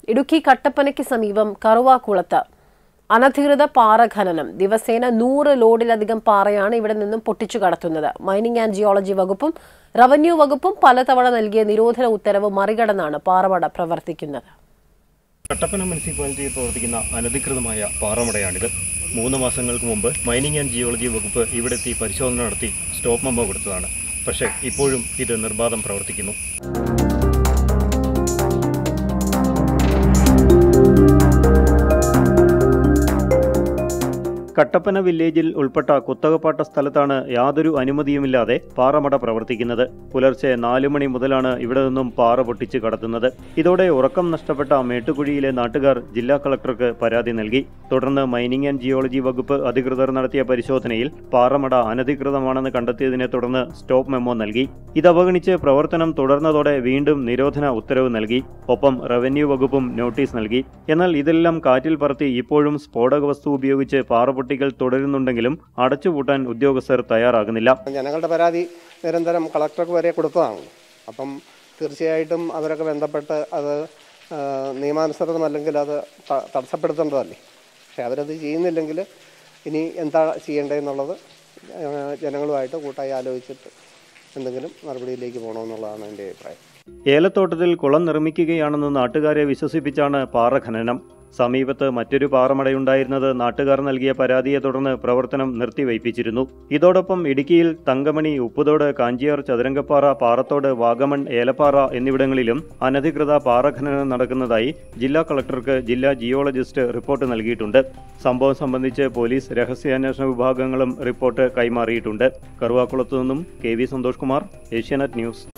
ഇടുക്കി കട്ടപ്പനയ്ക്ക് സമീപം കറുവാക്കുളത്ത് അനധികൃത പാറ ഖനനം ദിവസേന നൂറ് ലോഡിലധികം പാറയാണ് ഇവിടെ നിന്നും പൊട്ടിച്ചു കടത്തുന്നത് മൈനിങ് ആൻഡ് ജിയോളജി വകുപ്പും റവന്യൂ വകുപ്പും പലതവണ നൽകിയ നിരോധന ഉത്തരവ് മറികടന്നാണ് പാറമട പ്രവർത്തിക്കുന്നത് കട്ടപ്പന മുനിസിപ്പാലിറ്റിയിൽ പ്രവർത്തിക്കുന്ന അനധികൃതമായ പാറമടയാണിത് മൂന്ന് മാസങ്ങൾക്ക് മുമ്പ് മൈനിങ് ആൻഡ് ജിയോളജി വകുപ്പ് ഇവിടെത്തി പരിശോധന നടത്തി സ്റ്റോപ്പ് മെമ്മോ കൊടുത്തതാണ് പക്ഷേ ഇപ്പോഴും ഇത് നിർബാധം പ്രവർത്തിക്കുന്നു കട്ടപ്പന വില്ലേജിൽ ഉൾപ്പെട്ട കുത്തകപ്പാട്ട സ്ഥലത്താണ് യാതൊരു അനുമതിയുമില്ലാതെ പാറമട പ്രവർത്തിക്കുന്നത് പുലർച്ചെ നാലു മണി മുതലാണ് ഇവിടെ നിന്നും പാറ പൊട്ടിച്ച് കടത്തുന്നത് ഇതോടെ ഉറക്കം നഷ്ടപ്പെട്ട മേട്ടുകുഴിയിലെ നാട്ടുകാർ ജില്ലാ കളക്ടർക്ക് പരാതി നൽകി തുടർന്ന് മൈനിങ് ആൻഡ് ജിയോളജി വകുപ്പ് അധികൃതർ നടത്തിയ പരിശോധനയിൽ പാറമട അനധികൃതമാണെന്ന് കണ്ടെത്തിയതിനെ തുടർന്ന് സ്റ്റോപ്പ് മെമ്മോ നൽകി ഇത് അവഗണിച്ച് പ്രവർത്തനം തുടർന്നതോടെ വീണ്ടും നിരോധന ഉത്തരവ് നൽകി ഒപ്പം റവന്യൂ വകുപ്പും നോട്ടീസ് നൽകി എന്നാൽ ഇതെല്ലാം കാറ്റിൽ പറത്തി ഇപ്പോഴും സ്ഫോടക വസ്തു ഉപയോഗിച്ച് പാറപൊട്ടിക്കൽ തുടരുന്നുണ്ടെങ്കിലും അടച്ചുപൂട്ടാൻ ഉദ്യോഗസ്ഥർ തയ്യാറാകുന്നില്ല ജനങ്ങളുടെ പരാതി നിരന്തരം കളക്ടർക്ക് വരെ കൊടുത്തതാണ് അപ്പം തീർച്ചയായിട്ടും അവരൊക്കെ ബന്ധപ്പെട്ട് അത് ആ, നിയമാനുസൃതമല്ലെങ്കിൽ അത് ത- തടസ്സപ്പെടുത്തേണ്ടതല്ലേ പക്ഷെ അവരത് ചെയ്യുന്നില്ലെങ്കിൽ ഇനി എന്താ ചെയ്യേണ്ടതെന്നുള്ളത് ആ, ജനങ്ങളുമായിട്ട് കൂട്ടായി ആലോചിച്ചിട്ട് എന്തെങ്കിലും നടപടിയിലേക്ക് പോകണമെന്നുള്ളതാണ് എൻ്റെ അഭിപ്രായം ഏലത്തോട്ടത്തിൽ കുളം നിർമ്മിക്കുകയാണെന്ന് നാട്ടുകാരെ വിശ്വസിപ്പിച്ചാണ് പാറ ഖനനം സമീപത്ത് മറ്റൊരു പാറമടയുണ്ടായിരുന്നത് നാട്ടുകാർ നൽകിയ പരാതിയെ തുടർന്ന് പ്രവർത്തനം നിർത്തിവയ്പ്പിച്ചിരുന്നു ഇതോടൊപ്പം ഇടുക്കിയിൽ തങ്കമണി ഉപ്പുതോട് കാഞ്ചിയാർ ചതുരംഗപ്പാറ പാറത്തോട് വാഗമൺ ഏലപ്പാറ എന്നിവിടങ്ങളിലും അനധികൃത പാറ ഖനനം നടക്കുന്നതായി ജില്ലാ കളക്ടർക്ക് ജില്ലാ ജിയോളജിസ്റ്റ് റിപ്പോർട്ട് നൽകിയിട്ടുണ്ട് സംഭവം സംബന്ധിച്ച് പോലീസ് രഹസ്യാന്വേഷണ വിഭാഗങ്ങളും റിപ്പോർട്ട് കൈമാറിയിട്ടുണ്ട് കറുവാക്കുളത്തു നിന്നും K V Santhosh Kumar Asianet news